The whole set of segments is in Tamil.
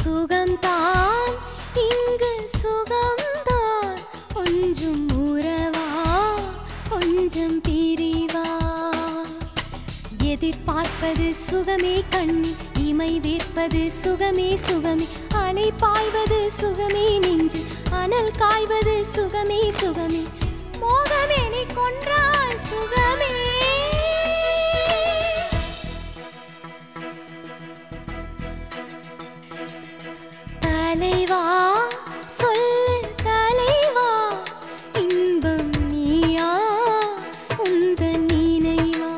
சுகம்தான் இங்கு சுகம்தான் கொஞ்சம் உறவா கொஞ்சம் பிரிவா எதிர்பார்ப்பது சுகமே கண்ணி இமை வேர்ப்பது சுகமே சுகமே அலை பாய்வது சுகமே நெஞ்சு அனல் காய்வது சுகமே சுகமே மோகமே நீ கொன்றால் சுகமே தலைவா சொல்லு தலைவா இன்பம் நீயா உந்த நினைவா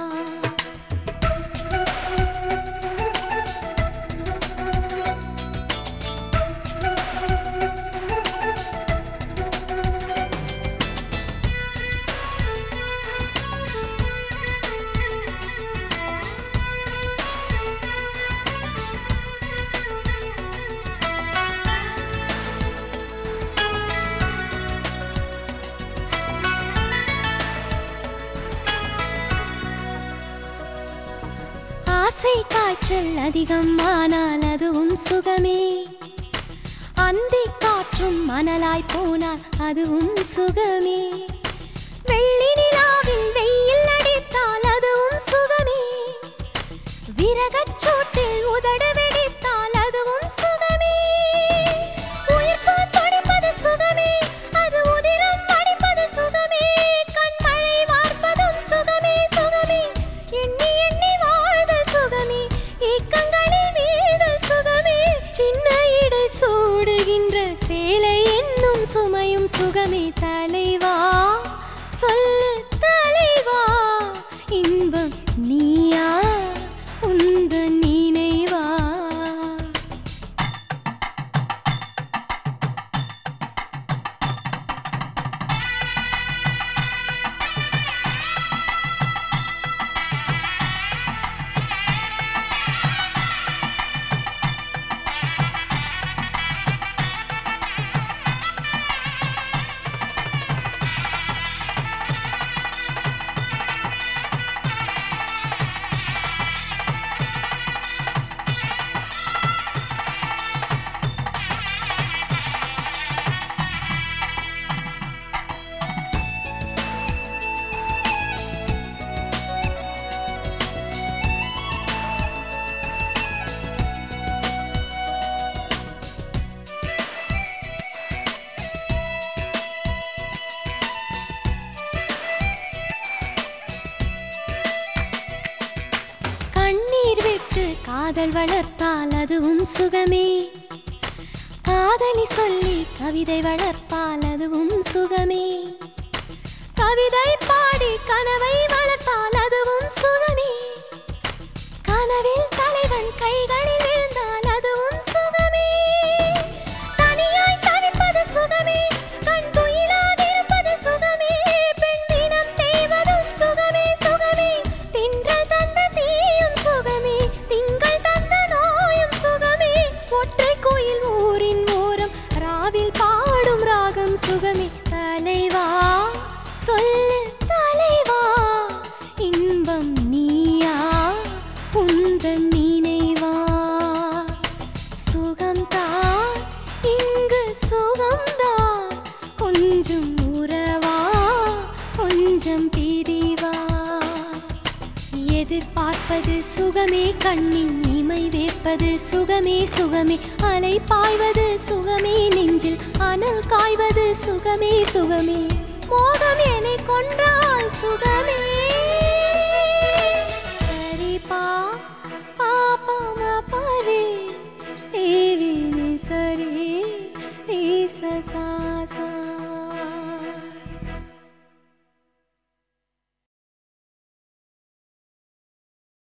ஆசை காய்ச்சல் அதிகம் ஆனால் அதுவும் சுகமே அந்தி காற்றும் மணலாய் போனால் அதுவும் சுகமே வெள்ளி நிலாவில் வெயில் அடித்தால் அதுவும் சுகமே விரகச் சூட்டில் உதட வெடித்தால் அதுவும் சுகமே உயிர்ப்பு துடிப்பது சுகமே அது உதிரம் அடிப்பது சுகமே கண்மழை வார்ப்பதும் சுகமே சுகமே எண்ணி எண்ணி வாழ்தல் சுகமே ஏக்கங்களில் வீழ்தல் சுகமே சின்ன இடை சூடுகின்ற சேலை என்னும் சுமையும் சுகமே தலைவா சொல்லு தலைவா இன்பம் நீயா உந்த நினைவா கண்ணீர் விட்டு காதல் வளர்த்தால் அதுவும் சுகமே காதலி சொல்லி கவிதை வளர்ப்பால் அதுவும் சுகமே கவிதை பாடி கனவை வளர்த்தால் அதுவும் சுகமே கனவில் தலைவன் கைகளில் விழுந்தால் அதுவும் சுகமே தனியாய் தவிப்பது சுகமே கண் துயிலாதிருப்பது சுகமே பெண் தினம் தேவதும் சுகமே சுகமே திங்கள் தந்த தீயும் சுகமே திங்கள் தந்த நோயும் சுகமே ஒற்றை கோயில் ஊரின் ஓரம் ராவில் பாடும் ராகம் சுகமே தலைவா சொல்லு தலைவா இன்பம் நீயா உந்தன் நினைவா சுகம்தான் இங்கு சுகம்தான் கொஞ்சம் உறவா கொஞ்சம் பிரிவா எதிர்பார்ப்பது சுகமே கண்ணின் இமை வேர்ப்பது சுகமே சுகமே அலை பாய்வது சுகமே நெஞ்சில் அனல் காய்வது சுகமே சுகமே மோகம் என்னை கொன்றால் சுகமே சரிப்பா